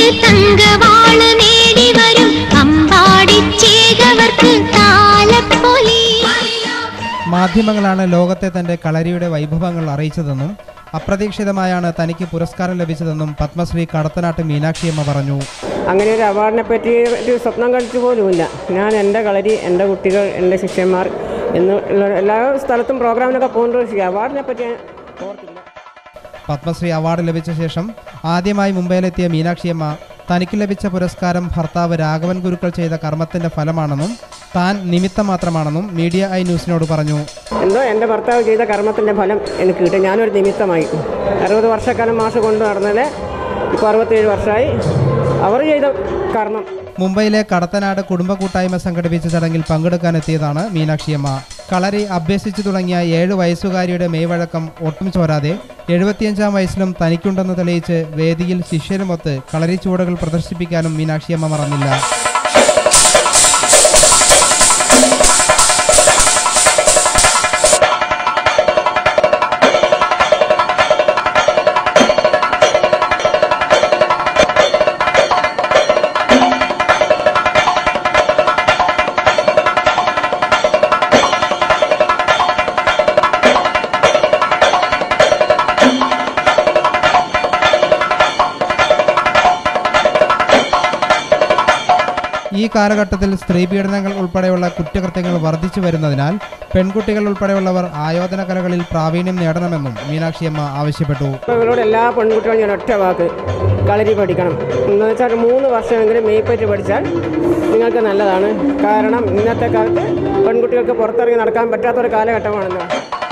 തങ്കവാള് നേടി വരും അമ്പാടിച്ചേകവർക്ക് താലപ്പൊലി മാധ്യമങ്ങളാണ് ലോകത്തെ തന്റെ കളരിയുടെ വൈഭവങ്ങൾ അറിയിച്ചതെന്നും അപ്രതീക്ഷിതമായാണ് തനിക്ക് പുരസ്കാരം ലഭിച്ചതെന്നും പത്മശ്രീ കടത്തനാട്ട് മീനാക്ഷിയമ്മ പറഞ്ഞു അങ്ങനെ ഒരു അവാർഡിനെ പറ്റി ഒരു സ്വപ്നം കളിച്ചു പോലുമില്ല ഞാൻ എൻ്റെ കളരി എൻ്റെ കുട്ടികൾ എൻ്റെ ശിഷ്യന്മാർ എന്നുള്ള എല്ലാ സ്ഥലത്തും പ്രോഗ്രാമിനൊക്കെ പോകുന്നത് അവാർഡിനെ പറ്റി ഞാൻ ഓർത്തില്ല പത്മശ്രീ അവാർഡ് ലഭിച്ച ശേഷം ആദ്യമായി മുംബൈയിലെത്തിയ മീനാക്ഷിയമ്മ തനിക്ക് ലഭിച്ച പുരസ്കാരം ഭർത്താവ് രാഘവൻ ഗുരുക്കൾ ചെയ്ത കർമ്മത്തിന്റെ ഫലമാണെന്നും താൻ നിമിത്തം മാത്രമാണെന്നും മീഡിയ ഐ ന്യൂസിനോട് പറഞ്ഞു എന്തോ എൻ്റെ ഭർത്താവ് ചെയ്ത കർമ്മത്തിൻ്റെ ഫലം എനിക്ക് കിട്ടി ഞാനൊരു നിമിത്തമായി അറുപത് വർഷക്കാലം മാഷ് കൊണ്ടു നടന്നത് ഇപ്പോൾ അറുപത്തേഴ് വർഷമായി അവർ ചെയ്ത കർമ്മം മുംബൈയിലെ കടത്തനാട് കുടുംബ കൂട്ടായ്മ സംഘടിപ്പിച്ച ചടങ്ങിൽ പങ്കെടുക്കാനെത്തിയതാണ് മീനാക്ഷിയമ്മ കളരി അഭ്യസിച്ചു തുടങ്ങിയ ഏഴ് വയസ്സുകാരിയുടെ മെയ്വഴക്കം ഒട്ടും ചോരാതെ എഴുപത്തിയഞ്ചാം വയസ്സിലും തനിക്കുണ്ടെന്ന് തെളിയിച്ച് വേദിയിൽ ശിഷ്യരുമൊത്ത് കളരി ചുവടുകൾ പ്രദർശിപ്പിക്കാനും മീനാക്ഷിയമ്മ മറന്നില്ല ഈ കാലഘട്ടത്തിൽ സ്ത്രീപീഡനങ്ങൾ ഉൾപ്പെടെയുള്ള കുറ്റകൃത്യങ്ങൾ വർദ്ധിച്ചു വരുന്നതിനാൽ പെൺകുട്ടികൾ ഉൾപ്പെടെയുള്ളവർ ആയോധന കലകളിൽ പ്രാവീണ്യം നേടണമെന്നും മീനാക്ഷിയമ്മ ആവശ്യപ്പെട്ടു ഇവരോട് എല്ലാ പെൺകുട്ടികളും ഞാൻ ഒറ്റ വാക്ക് കളരി പഠിക്കണം എന്ന് വെച്ചാൽ ഒരു മൂന്ന് വർഷമെങ്കിലും മെയ്പ്പറ്റ് പഠിച്ചാൽ നിങ്ങൾക്ക് നല്ലതാണ് കാരണം ഇന്നത്തെ കാലത്ത് പെൺകുട്ടികൾക്ക് പുറത്തിറങ്ങി നടക്കാൻ പറ്റാത്തൊരു കാലഘട്ടമാണല്ലോ